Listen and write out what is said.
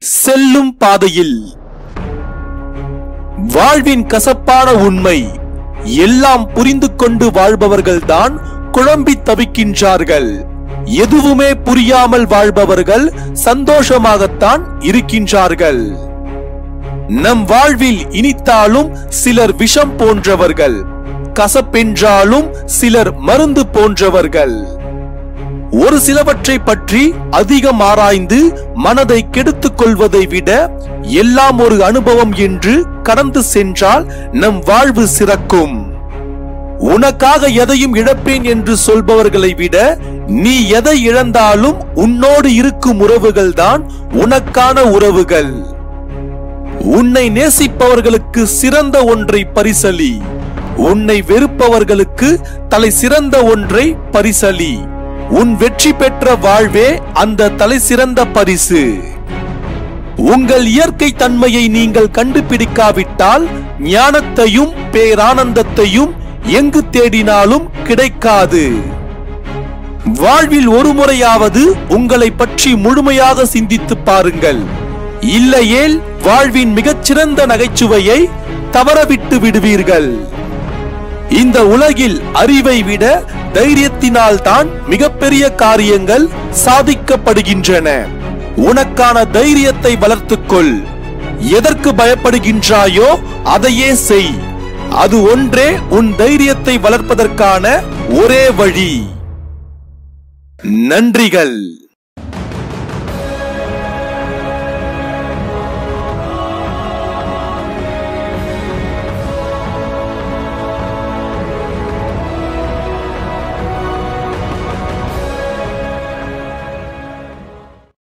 செல்லும் பாதையில் வாழ்வின் கசப்பான உண்மை எல்லாம் புரிந்து கொண்டு வாழ்பவர்கள்தான் குழம்பி தவிக்கின்றார்கள் எதுவுமே புரியாமல் வாழ்பவர்கள் சந்தோஷமாகத்தான் இருக்கின்றார்கள் நம் வாழ்வில் இனித்தாலும் சிலர் விஷம் போன்றவர்கள் கசப்பென்றாலும் சிலர் மருந்து போன்றவர்கள் ஒரு சிலவற்றை பற்றி அதிகம் ஆராய்ந்து மனதை கெடுத்துக் கொள்வதை விட எல்லாம் ஒரு அனுபவம் என்று கடந்து சென்றால் நம் வாழ்வு சிறக்கும் உனக்காக எதையும் இழப்பேன் என்று சொல்பவர்களை விட நீ எதை இழந்தாலும் உன்னோடு இருக்கும் உறவுகள் தான் உனக்கான உறவுகள் உன்னை நேசிப்பவர்களுக்கு சிறந்த ஒன்றை பரிசலி உன்னை வெறுப்பவர்களுக்கு தலை சிறந்த ஒன்றை பரிசலி உன் வெற்றி பெற்ற வாழ்வே அந்த தலை சிறந்த பரிசு உங்கள் இயற்கை தன்மையை நீங்கள் கண்டுபிடிக்காவிட்டால் ஞானத்தையும் பேரானந்தத்தையும் எங்கு தேடினாலும் கிடைக்காது வாழ்வில் ஒரு முறையாவது உங்களை பற்றி முழுமையாக சிந்தித்து பாருங்கள் இல்லையேல் வாழ்வின் மிகச்சிறந்த நகைச்சுவையை தவறவிட்டு விடுவீர்கள் இந்த உலகில் அறிவை விட தைரியத்தினால் தான் மிகப்பெரிய காரியங்கள் சாதிக்கப்படுகின்றன உனக்கான தைரியத்தை வளர்த்துக்கொள் எதற்கு பயப்படுகின்றாயோ அதையே செய் அது ஒன்றே உன் தைரியத்தை வளர்ப்பதற்கான ஒரே வழி நன்றிகள்